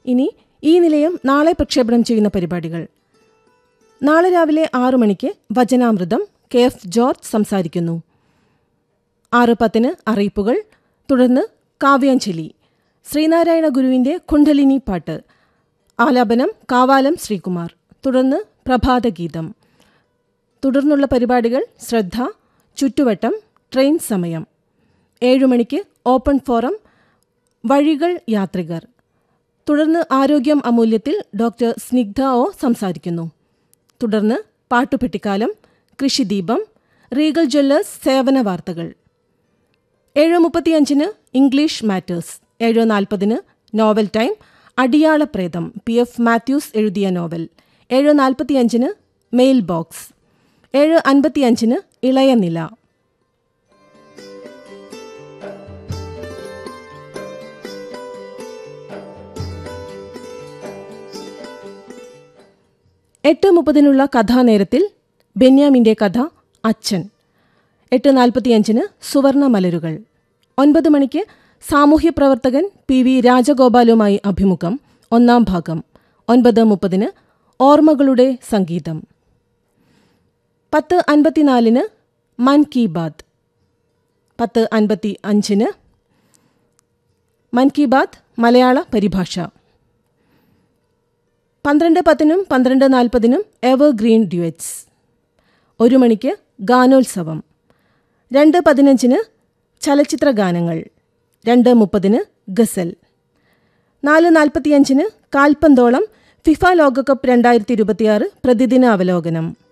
ഇനി ഈ നിലയം നാളെ പ്രക്ഷേപണം ചെയ്യുന്ന പരിപാടികൾ നാളെ രാവിലെ ആറു മണിക്ക് വചനാമൃതം കെ എഫ് ജോർജ് സംസാരിക്കുന്നു ആറ് പത്തിന് അറിയിപ്പുകൾ തുടർന്ന് കാവ്യാഞ്ജലി ശ്രീനാരായണ ഗുരുവിന്റെ കുണ്ഡലിനി പാട്ട് ആലാപനം കാവാലം ശ്രീകുമാർ തുടർന്ന് പ്രഭാതഗീതം തുടർന്നുള്ള പരിപാടികൾ ശ്രദ്ധ ചുറ്റുവട്ടം ട്രെയിൻ സമയം ഏഴുമണിക്ക് ഓപ്പൺ ഫോറം വഴികൾ യാത്രികർ തുടർന്ന് ആരോഗ്യം അമൂല്യത്തിൽ ഡോക്ടർ സ്നിഗ്ധ ഒ സംസാരിക്കുന്നു തുടർന്ന് പാട്ടുപെട്ടിക്കാലം കൃഷിദീപം റീഗൽ ജ്വല്ലേഴ്സ് സേവന വാർത്തകൾ ഏഴ് മുപ്പത്തിയഞ്ചിന് ഇംഗ്ലീഷ് മാറ്റേഴ്സ് ഏഴ് നാൽപ്പതിന് നോവൽ ടൈം അടിയാളപ്രേതം പി എഫ് മാത്യൂസ് എഴുതിയ നോവൽ ഏഴ് നാൽപ്പത്തിയഞ്ചിന് മെയിൽ ബോക്സ് ഏഴ് അൻപത്തിയഞ്ചിന് ഇളയ നില എട്ട് മുപ്പതിനുള്ള കഥാനേരത്തിൽ ബെന്യാമിന്റെ കഥ അച്ഛൻ എട്ട് നാൽപ്പത്തിയഞ്ചിന് സുവർണ മലരുകൾ ഒൻപത് മണിക്ക് സാമൂഹ്യ പ്രവർത്തകൻ പി വി രാജഗോപാലുമായി അഭിമുഖം ഒന്നാം ഭാഗം ഒൻപത് മുപ്പതിന് ഓർമ്മകളുടെ സംഗീതം പത്ത് അൻപത്തിനാലിന് മൻ കി ബാത് പത്ത് അൻപത്തി അഞ്ചിന് മൻ കി ബാത് മലയാള പരിഭാഷ പന്ത്രണ്ട് പത്തിനും പന്ത്രണ്ട് നാൽപ്പതിനും എവർ ഗ്രീൻ ഡ്യുവറ്റ്സ് ഒരു മണിക്ക് ഗാനോത്സവം രണ്ട് പതിനഞ്ചിന് ചലച്ചിത്ര ഗാനങ്ങൾ രണ്ട് മുപ്പതിന് ഗസൽ നാല് നാൽപ്പത്തിയഞ്ചിന് കാൽപ്പന്തോളം ഫിഫ ലോകകപ്പ് രണ്ടായിരത്തി ഇരുപത്തിയാറ് പ്രതിദിന അവലോകനം